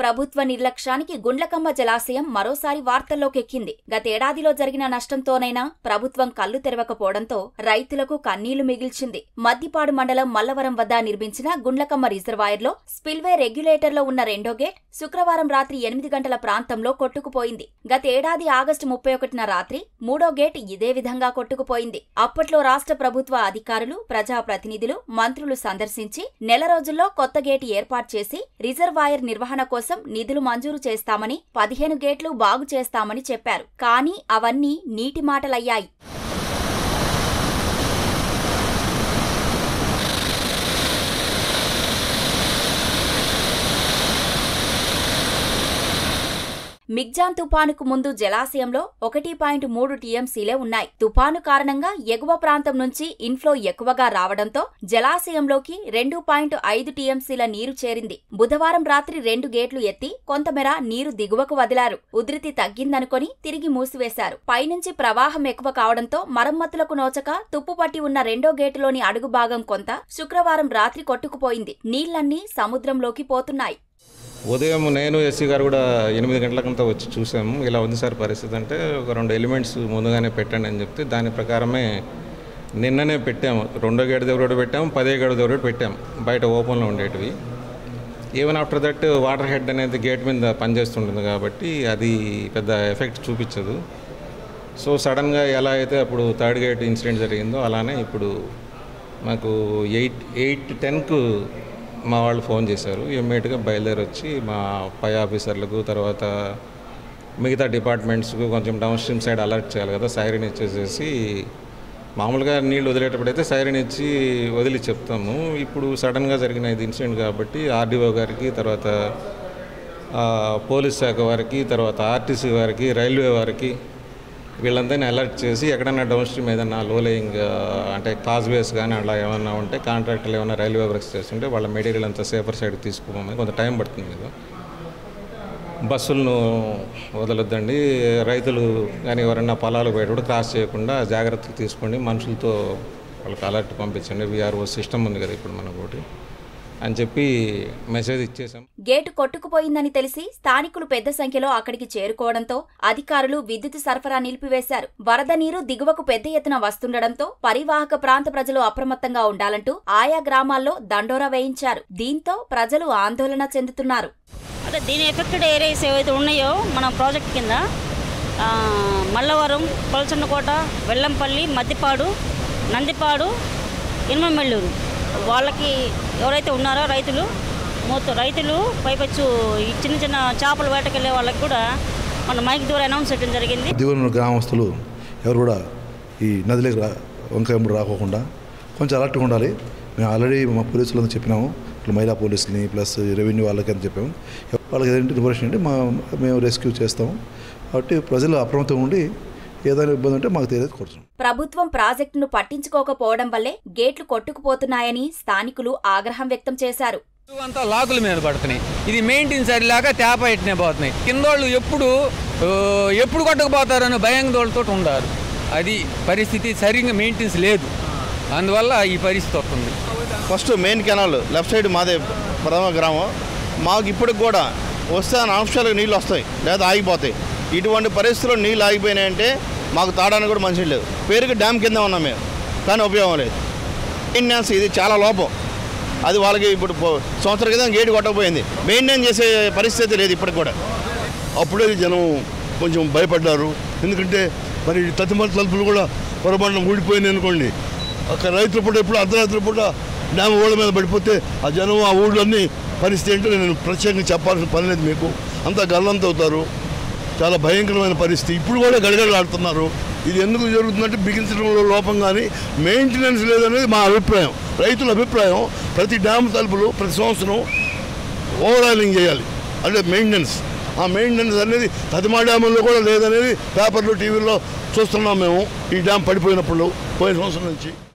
ప్రభుత్వ నిర్లక్ష్యానికి గుండ్లకమ్మ జలాశయం మరోసారి వార్తల్లోకెక్కింది గతేడాదిలో జరిగిన నష్టంతోనైనా ప్రభుత్వం కళ్ళు తెరవకపోవడంతో రైతులకు కన్నీళ్లు మిగిల్చింది మద్దిపాడు మండలం మల్లవరం వద్ద నిర్మించిన గుండ్లకమ్మ రిజర్వాయర్లో స్పిల్వే రెగ్యులేటర్లో ఉన్న రెండో గేట్ శుక్రవారం రాత్రి ఎనిమిది గంటల ప్రాంతంలో కొట్టుకుపోయింది గతేడాది ఆగస్టు ముప్పై ఒకటిన రాత్రి మూడో గేట్ ఇదే విధంగా కొట్టుకుపోయింది అప్పట్లో రాష్ట్ర ప్రభుత్వ అధికారులు ప్రజాప్రతినిధులు మంత్రులు సందర్శించి నెల రోజుల్లో కొత్త గేటు ఏర్పాటు చేసి రిజర్వాయర్ నిర్వహణ కోసం నిధులు మంజూరు చేస్తామని పదిహేను గేట్లు బాగు చేస్తామని చెప్పారు కానీ అవన్నీ నీటి మాటలయ్యాయి మిగ్జాన్ తుపానుకు ముందు జలాశయంలో ఒకటి పాయింట్ మూడు టీఎంసీలే ఉన్నాయి తుపాను కారణంగా ఎగువ ప్రాంతం నుంచి ఇన్ఫ్లో ఎక్కువగా రావడంతో జలాశయంలోకి రెండు పాయింట్ ఐదు టీఎంసీల నీరు చేరింది బుధవారం రాత్రి రెండు గేట్లు ఎత్తి కొంతమేర నీరు దిగువకు వదిలారు ఉధృతి తగ్గిందనుకొని తిరిగి మూసివేశారు పైనుంచి ప్రవాహం ఎక్కువ కావడంతో మరమ్మతులకు నోచక తుప్పుపట్టి ఉన్న రెండో గేటులోని అడుగు భాగం కొంత శుక్రవారం రాత్రి కొట్టుకుపోయింది నీళ్లన్నీ సముద్రంలోకి పోతున్నాయి ఉదయం నేను ఎస్సీ గారు కూడా ఎనిమిది గంటలకంతా వచ్చి చూసాము ఇలా ఉంది సార్ పరిస్థితి అంటే ఒక రెండు ఎలిమెంట్స్ ముందుగానే పెట్టండి అని చెప్తే దాని ప్రకారమే నిన్ననే పెట్టాము రెండో గేటు దగ్గర కూడా పెట్టాము పదే గేటు దగ్గర కూడా పెట్టాము బయట ఓపెన్లో ఉండేటివి even after that water head అనేది గేట్ మీద పనిచేస్తుంటుంది కాబట్టి అది పెద్ద ఎఫెక్ట్ చూపించదు సో సడన్గా ఎలా అయితే అప్పుడు థర్డ్ గేట్ ఇన్సిడెంట్ జరిగిందో అలానే ఇప్పుడు మాకు ఎయిట్ ఎయిట్ టెన్కు మా వాళ్ళు ఫోన్ చేశారు ఇమ్మీడియట్గా బయలుదేరి వచ్చి మా పై ఆఫీసర్లకు తర్వాత మిగతా డిపార్ట్మెంట్స్కు కొంచెం డౌన్ స్ట్రీమ్ సైడ్ అలర్ట్ చేయాలి కదా సైరన్ ఇచ్చేసేసి మామూలుగా నీళ్ళు వదిలేటప్పుడైతే సైరన్ ఇచ్చి వదిలి చెప్తాము ఇప్పుడు సడన్గా జరిగిన ఇది ఇన్సిడెంట్ కాబట్టి ఆర్డీఓ గారికి తర్వాత ఆ, పోలీస్ శాఖ వారికి తర్వాత ఆర్టీసీ వారికి రైల్వే వారికి వీళ్ళందరినీ అలర్ట్ చేసి ఎక్కడైనా డౌన్ స్ట్రీమ్ ఏదైనా లో లేయింగ్ అంటే కాజ్వేస్ కానీ అలా ఏమన్నా ఉంటే కాంట్రాక్టర్లు ఏమైనా రైల్వే వర్క్స్ చేస్తుంటే వాళ్ళ మెటీరియల్ అంతా సేఫర్ సైడ్ తీసుకోమని కొంత టైం పడుతుంది కదా బస్సులను వదలొద్దండి రైతులు కానీ ఎవరైనా పొలాలు పోయేటప్పుడు క్రాస్ చేయకుండా జాగ్రత్తలు తీసుకోండి మనుషులతో వాళ్ళకి అలర్ట్ పంపించండి విఆర్ఓ సిస్టమ్ ఉంది కదా ఇప్పుడు మనకు ఒకటి అని చెప్పి మెసేజ్ ఇచ్చేసాం గేటు కొట్టుకుపోయిందని తెలిసి స్థానికులు పెద్ద సంఖ్యలో అక్కడికి చేరుకోవడంతో అధికారులు విద్యుత్ సరఫరా నిలిపివేశారు వరద నీరు దిగువకు పెద్ద ఎత్తున వస్తుండటంతో పరివాహక ప్రాంత ప్రజలు అప్రమత్తంగా ఉండాలంటూ ఆయా గ్రామాల్లో దండోరా వేయించారు దీంతో ప్రజలు ఆందోళన చెందుతున్నారు అదే దీని ఎఫెక్టెడ్ ఏరియాస్ ఏవైతే ఉన్నాయో మన ప్రాజెక్ట్ కింద ఆ, మల్లవరం కొలచన్నకోట వెల్లంపల్లి మద్దిపాడు నందిపాడు ఇనుమమెల్లూరు వాళ్ళకి ఎవరైతే ఉన్నారో రైతులు మొత్తం రైతులు పైపచ్చు ఈ చిన్న చిన్న చేపలు వేటకెళ్ళే వాళ్ళకి కూడా మన మైక్ ద్వారా అనౌన్స్ చేయడం జరిగింది దిగువన గ్రామస్తులు ఎవరు కూడా ఈ నదిలోకి రా వంకాయ ఎంబడి రాకోకుండా కొంచెం అలర్ట్గా ఉండాలి మేము ఆల్రెడీ మా పోలీసులంతా చెప్పినాము ఇట్లా మహిళా పోలీసులని ప్లస్ రెవెన్యూ వాళ్ళకి అని చెప్పాము వాళ్ళకి ఏదంటే ఇన్ఫర్మేషన్ అంటే మా మేము రెస్క్యూ చేస్తాము కాబట్టి ప్రజలు అప్రమత్తంగా ఉండి ఏదైనా ఇబ్బంది ఉంటే మాకు తెలియదు కోరుతున్నాం ప్రభుత్వం ప్రాజెక్టును పట్టించుకోకపోవడం వల్లే గేట్లు కొట్టుకుపోతున్నాయని స్థానికులు ఆగ్రహం వ్యక్తం చేశారు అంతా లాకుల మీద పడుతున్నాయి ఇది మెయింటైన్ సరిలాగా తేప ఇట్నే పోతున్నాయి కిందోళ్ళు ఎప్పుడు ఆ, ఎప్పుడు కొట్టకపోతారని భయంతోళ్ళతో ఉండారు అది పరిస్థితి సరిగ్గా మెయింటెన్స్ లేదు అందువల్ల ఈ పరిస్థితి వస్తుంది first main canal left side మాదే ప్రథమ గ్రామం మాకు ఇప్పటికి కూడా వస్తే అంశాలకు నీళ్ళు వస్తాయి లేదా ఆగిపోతాయి ఇటువంటి పరిస్థితుల్లో నీళ్ళు ఆగిపోయినాయంటే మాకు తాడానికి కూడా మంచిగా లేదు పేరుకి డ్యామ్ కింద ఉన్నాం మేము కానీ ఉపయోగం లేదు మెయింటెనెన్స్ ఇది చాలా లోపం అది వాళ్ళకి ఇప్పుడు పో- సంవత్సరం క్రితం గేటు కొట్టకపోయింది మెయింటైన్ చేసే పరిస్థితి లేదు ఇప్పటికి కూడా అప్పుడే జనం కొంచెం భయపడ్డారు ఎందుకంటే మరి తతిమల తలుపులు కూడా పొరపాటున ఊడిపోయింది అనుకోండి అక్కడ రైతుల పూట ఎప్పుడు అర్ధరాత్రి పూట డ్యామ్ ఓళ్ళ మీద పడిపోతే ఆ జనం ఆ ఊళ్ళన్నీ పరిస్థితి ఏంటో నేను ప్రత్యేకంగా చెప్పాల్సిన పని లేదు మీకు అంతా గల్లంత అవుతారు చాలా భయంకరమైన పరిస్థితి ఇప్పుడు కూడా గడగడలాడుతున్నారు ఇది ఎందుకు జరుగుతుందంటే బిగించడంలో లోపం కానీ మెయింటెనెన్స్ లేదనేది మా అభిప్రాయం రైతుల అభిప్రాయం ప్రతి డ్యామ్ తలుపులు ప్రతి సంవత్సరం ఓవరాలింగ్ చేయాలి అంటే మెయింటెనెన్స్ ఆ మెయింటెనెన్స్ అనేది తదిమా డ్యాముల్లో కూడా లేదనేది పేపర్లు టీవీల్లో చూస్తున్నాం మేము ఈ డ్యామ్ పడిపోయినప్పుడు పోయిన సంవత్సరం నుంచి